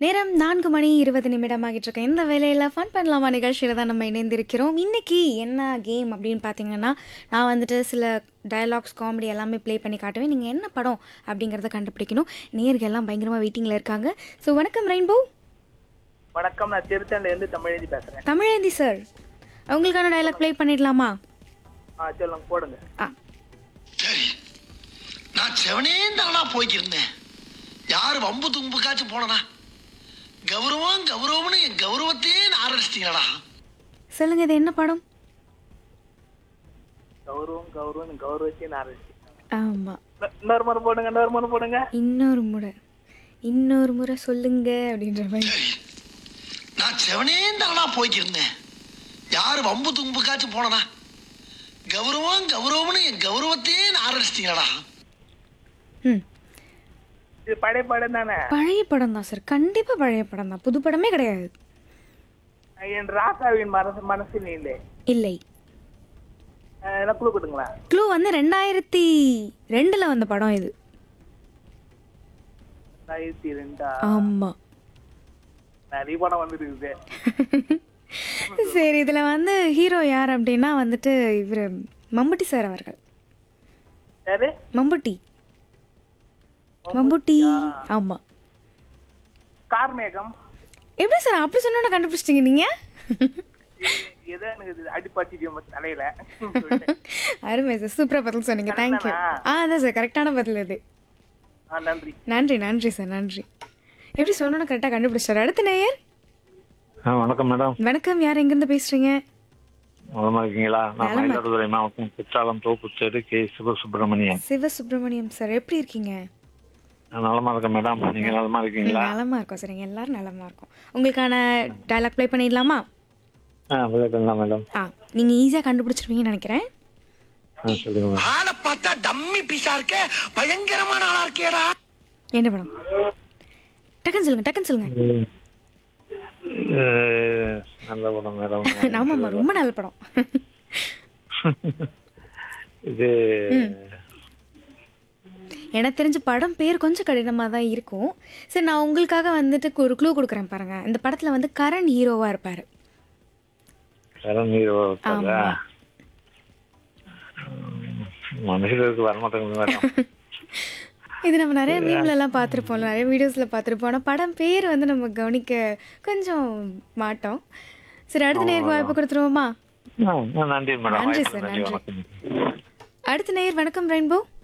நேரம் நான்கு மணி இருபது நிமிடம் ஆகிட்டு இருக்கு இந்த வேலையில் ஃபன் பண்ணலாமா நிகழ்ச்சியில் தான் நம்ம இணைந்திருக்கிறோம் இன்னைக்கு என்ன கேம் அப்படின்னு பார்த்தீங்கன்னா நான் வந்துட்டு சில டயலாக்ஸ் காமெடி எல்லாமே ப்ளே பண்ணி காட்டுவேன் நீங்கள் என்ன படம் அப்படிங்கிறத கண்டுபிடிக்கணும் நேர்கள் எல்லாம் பயங்கரமாக வெயிட்டிங்கில் இருக்காங்க ஸோ வணக்கம் ரெயின்போ வணக்கம் நான் திருத்தணில இருந்து தமிழேந்தி பேசுறேன் தமிழேந்தி சார் உங்களுக்கான டயலாக் ப்ளே பண்ணிடலாமா ஆ சொல்லுங்க போடுங்க ஆ சரி நான் செவனே தானா போய்க்கிருந்தேன் யார் வம்பு தும்புக்காச்சும் போனனா கௌரவம் கௌரவம்னு என் கௌரவத்தையே ஆரம்பிச்சிட்டீங்களா சொல்லுங்கள் இது என்ன படம் கௌரவம் கௌரவம் கௌரவத்தையும் ஆரம்பிச்சு ஆமாம் இன்னொரு முறை போடுங்க இன்னொரு முறை போடுங்க இன்னொரு முறை இன்னொரு முறை சொல்லுங்க அப்படின்ற மாதிரி சரி நான் செவனே தானா போய்க்கிருந்தேன் யார் வம்பு தும்புக்காச்சும் போனனா கௌரவம் கௌரவம்னு என் கௌரவத்தையே ஆரம்பிச்சிட்டீங்களா ம் இது பழைய படம் தானே பழைய படம் தான் சார் கண்டிப்பாக பழைய படம் தான் புது படமே கிடையாது என் ராசாவின் மனசு மனசு நீலே இல்லை என்ன குழு கொடுங்களா க்ளூ வந்து ரெண்டாயிரத்தி ரெண்டில் வந்த படம் இது ரெண்டாயிரத்தி ரெண்டா ஆமாம் நிறைய படம் வந்துருக்குது சரி இதில் வந்து ஹீரோ யார் அப்படின்னா வந்துட்டு இவர் மம்புட்டி சார் அவர்கள் யாரு மம்புட்டி மம்புட்டி ஆமாம் கார்மேகம் எப்படி சார் அப்படி சொன்னோட கண்டுபிடிச்சிட்டீங்க நீங்கள் ஏதோ எனக்கு இது அடிப்பாச்சிட்டு தலையில அருமை சார் சூப்பராக பதில் சொன்னீங்க தேங்க்யூ ஆ அதான் சார் கரெக்டான பதில் இது ஆ நன்றி நன்றி நன்றி சார் நன்றி எப்படி சொன்னோன்னு கரெக்டாக கண்டுபிடிச்சார் அடுத்த நேயர் ஆ வணக்கம் மேடம் வணக்கம் யார் எங்கேருந்து பேசுகிறீங்க நலமா இருக்கீங்களா நான் நலமா. மயிலாடுதுறை மாவட்டம் குற்றாலம் தோப்புத்தேடு கே சிவசுப்பிரமணியன் சிவசுப்ரமணியம் சார் எப்படி இருக்கீங்க நான் நலமா இருக்கேன் மேடம் நீங்க நலமா இருக்கீங்களா நலமா இருக்கோம் சார் எங்க எல்லாரும் நலமா இருக்கோம் உங்களுக்கான டயலாக் ப்ளே பண்ணிடலாமா ஆ விளையாடலாம் மேடம் ஆ நீங்க ஈஸியா கண்டுபிடிச்சிருப்பீங்கன்னு நினைக்கிறேன் ஆ சொல்லுங்க மேடம் ஆளை பார்த்தா டம்மி பீஸா இருக்க பயங்கரமான ஆளா இருக்கேடா என்ன படம் டக்குன்னு சொல்லுங்க டக்குன்னு சொல்லுங்க ம். அஹ், நல்ல படம் மேடம் ஆமாம்மா ரொம்ப நல்ல படம் இது எனக்கு தெரிஞ்ச படம் பேர் கொஞ்சம் கடினமாக தான் இருக்கும் சரி நான் உங்களுக்காக வந்துட்டு ஒரு க்ளூ கொடுக்குறேன் பாருங்க இந்த படத்தில் வந்து கரண் ஹீரோவாக இருப்பார் கரண் ஹீரோ ஆமா. மனுஷருக்கு வரமாட்டேங்குது மேடம் இது நம்ம நிறைய மீம்ல எல்லாம் பார்த்துருப்போம்ல நிறைய வீடியோஸில் பார்த்துருப்போம் ஆனால் படம் பேர் வந்து நம்ம கவனிக்க கொஞ்சம் மாட்டோம் சரி அடுத்த நேருக்கு வாய்ப்பு கொடுத்துருவோமா ஆ, நன்றி மேடம் நன்றி வாய்ப்புக்கு சார், நன்றி நன்றி. வணக்கம் அடுத்த நேயர் வணக்கம் ரெயின்போ